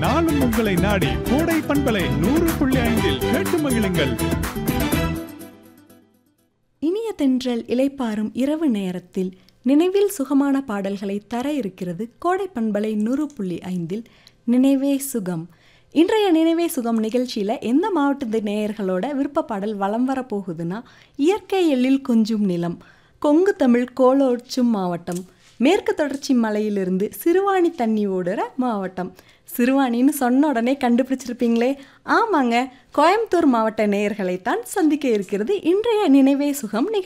நாளும் உங்களை நாடி கோடை பண்பலை நூறு புள்ளி ஐந்தில் கேட்டு மகிழுங்கள் இனிய தென்றல் இலைப்பாரும் இரவு நேரத்தில் நினைவில் சுகமான பாடல்களை தர இருக்கிறது கோடை பண்பலை நூறு புள்ளி ஐந்தில் நினைவே சுகம் இன்றைய நினைவே சுகம் நிகழ்ச்சியில் எந்த மாவட்டத்து நேயர்களோட விருப்ப பாடல் வலம் வர போகுதுன்னா இயற்கை எழில் கொஞ்சும் நிலம் கொங்கு தமிழ் கோலோச்சும் மாவட்டம் மேற்கு தொடர்ச்சி மலையிலிருந்து சிறுவாணி தண்ணி ஓடுற மாவட்டம் சிறுவாணின்னு சொன்ன உடனே கண்டுபிடிச்சிருப்பீங்களே ஆமாங்க கோயம்புத்தூர் மாவட்ட நேயர்களைத்தான் சந்திக்க இருக்கிறது இன்றைய நினைவே சுகம் நிகழ்ச்சி